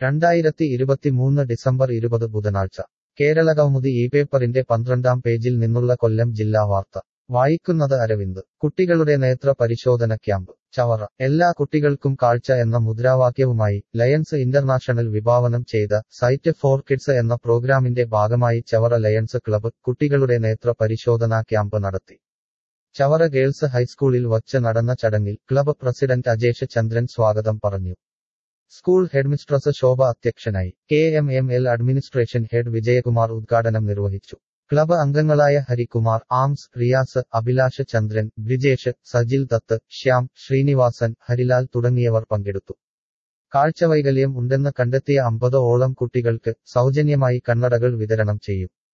രണ്ടായിരത്തി ഇരുപത്തിമൂന്ന് ഡിസംബർ ഇരുപത് ബുധനാഴ്ച കേരളകൗമുദി ഈ പേപ്പറിന്റെ പന്ത്രണ്ടാം പേജിൽ നിന്നുള്ള കൊല്ലം ജില്ലാ വാർത്ത വായിക്കുന്നത് അരവിന്ദ് കുട്ടികളുടെ നേത്ര പരിശോധന ക്യാമ്പ് ചവറ എല്ലാ കുട്ടികൾക്കും കാഴ്ച എന്ന മുദ്രാവാക്യവുമായി ലയൺസ് ഇന്റർനാഷണൽ വിഭാവനം ചെയ്ത സൈറ്റ് ഫോർ കിഡ്സ് എന്ന പ്രോഗ്രാമിന്റെ ഭാഗമായി ചവറ ലയൺസ് ക്ലബ്ബ് കുട്ടികളുടെ നേത്ര പരിശോധനാ ക്യാമ്പ് നടത്തി ചവറ ഗേൾസ് ഹൈസ്കൂളിൽ വച്ച് നടന്ന ചടങ്ങിൽ ക്ലബ്ബ് പ്രസിഡന്റ് അജേഷ് ചന്ദ്രൻ സ്വാഗതം പറഞ്ഞു സ്കൂൾ ഹെഡ്മിസ്ട്രസ് ശോഭ അധ്യക്ഷനായി K M M L administration head Vijayakumar ഉദ്ഘാടനം നിർവഹിച്ചു ക്ലബ് അംഗങ്ങളായ ഹരികുമാർ ആംസ് റിയാസ് അഭിലാഷ് ചന്ദ്രൻ ബ്രിജേഷ് സജിൽ ദത്ത് ശ്യാം ശ്രീനിവാസൻ ഹരിലാൽ തുടങ്ങിയവർ പങ്കെടുത്തു കാഴ്ചവൈകല്യം ഉണ്ടെന്ന് കണ്ടെത്തിയ അമ്പത് ഓളം കുട്ടികൾക്ക് സൗജന്യമായി കണ്ണടകൾ വിതരണം ചെയ്യും